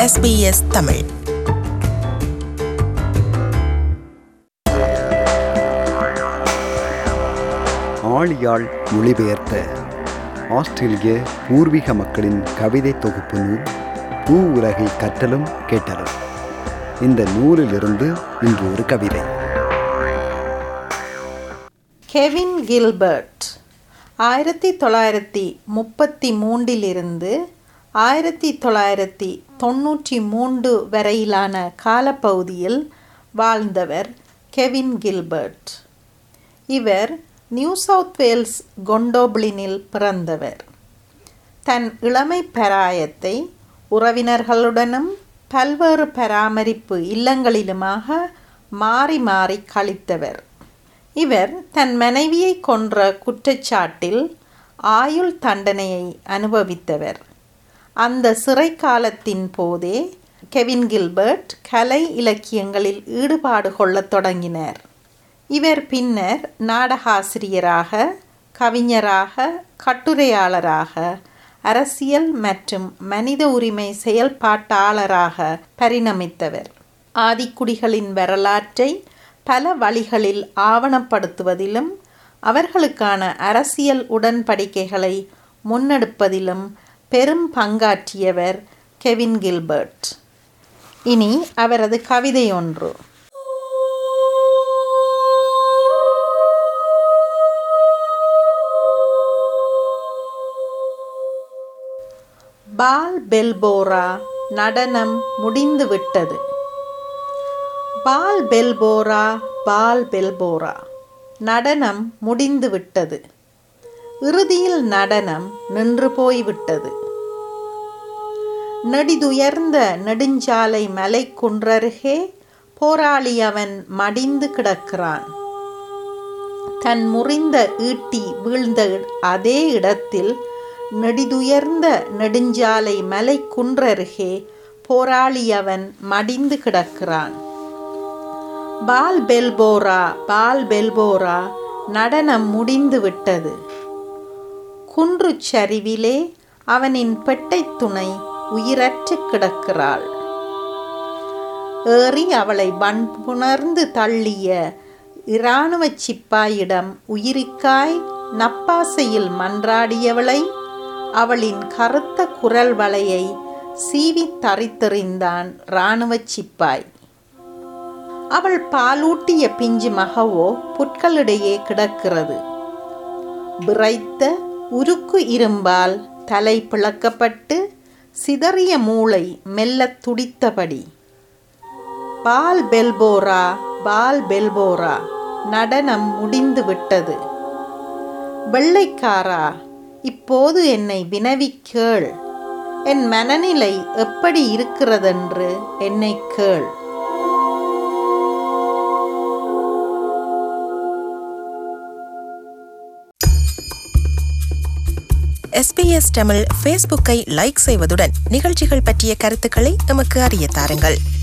SBS Tamil Azhiyal மொழிபெயர்த்த ஆஸ்திரேலிய பூர்வீக மக்களின் கவிதை தொகுப்பு நூல் பூ உலகை கற்றலும் கேட்டலும் இந்த நூலிலிருந்து இன்று ஒரு கவிதை கெவின் கில்பர்ட் ஆயிரத்தி தொள்ளாயிரத்தி முப்பத்தி மூன்றிலிருந்து ஆயிரத்தி தொள்ளாயிரத்தி தொண்ணூற்றி மூன்று வரையிலான காலப்பகுதியில் வாழ்ந்தவர் கெவின் கில்பர்ட் இவர் நியூ சவுத் வேல்ஸ் கொண்டோப்ளினில் பிறந்தவர் தன் இளமை பராயத்தை உறவினர்களுடனும் பல்வேறு பராமரிப்பு இல்லங்களிலுமாக மாறி மாறி கழித்தவர் இவர் தன் மனைவியை கொன்ற குற்றச்சாட்டில் ஆயுள் தண்டனையை அனுபவித்தவர் அந்த சிறை காலத்தின் போதே கெவின் கில்பர்ட் கலை இலக்கியங்களில் ஈடுபாடு கொள்ளத் தொடங்கினார் இவர் பின்னர் நாடகாசிரியராக கவிஞராக கட்டுரையாளராக அரசியல் மற்றும் மனித உரிமை செயல்பாட்டாளராக பரிணமித்தவர் ஆதிக்குடிகளின் வரலாற்றை பல வழிகளில் ஆவணப்படுத்துவதிலும் அவர்களுக்கான அரசியல் உடன்படிக்கைகளை முன்னெடுப்பதிலும் பெரும் பங்காற்றியவர் கெவின் கில்பர்ட் இனி அவரது கவிதை ஒன்று பால் பெல்போரா நடனம் முடிந்துவிட்டது பால் பெல்போரா பால் பெல்போரா நடனம் முடிந்துவிட்டது இறுதியில் நடனம் நின்று போய்விட்டது நெடிதுயர்ந்த நெடுஞ்சாலை மலை குன்றருகே போராளி அவன் மடிந்து கிடக்கிறான் தன் முறிந்த ஈட்டி வீழ்ந்த அதே இடத்தில் நெடிதுயர்ந்த நெடுஞ்சாலை மலை குன்றருகே போராளி அவன் மடிந்து கிடக்கிறான் பால் பெல்போரா பால் பெல்போரா நடனம் முடிந்து விட்டது குன்று சரிவிலே அவனின் பெட்டை துணை உயிரற்று கிடக்கிறாள் ஏறி அவளை வன்புணர்ந்து தள்ளிய இராணுவ சிப்பாயிடம் உயிரிக்காய் நப்பாசையில் மன்றாடியவளை அவளின் கருத்த குரல் வலையை சீவி தரித்தெறிந்தான் இராணுவ சிப்பாய் அவள் பாலூட்டிய பிஞ்சு மகவோ புற்களிடையே கிடக்கிறது விரைத்த உருக்கு இரும்பால் தலை பிளக்கப்பட்டு சிதறிய மூளை மெல்லத் துடித்தபடி பால் பெல்போரா பால் பெல்போரா நடனம் முடிந்து விட்டது வெள்ளைக்காரா இப்போது என்னை வினவி கேள் என் மனநிலை எப்படி இருக்கிறதென்று என்னை கேள் எஸ்பிஎஸ் தமிழ் ஃபேஸ்புக்கை லைக் செய்வதுடன் நிகழ்ச்சிகள் பற்றிய கருத்துக்களை எமக்கு அறிய தாருங்கள்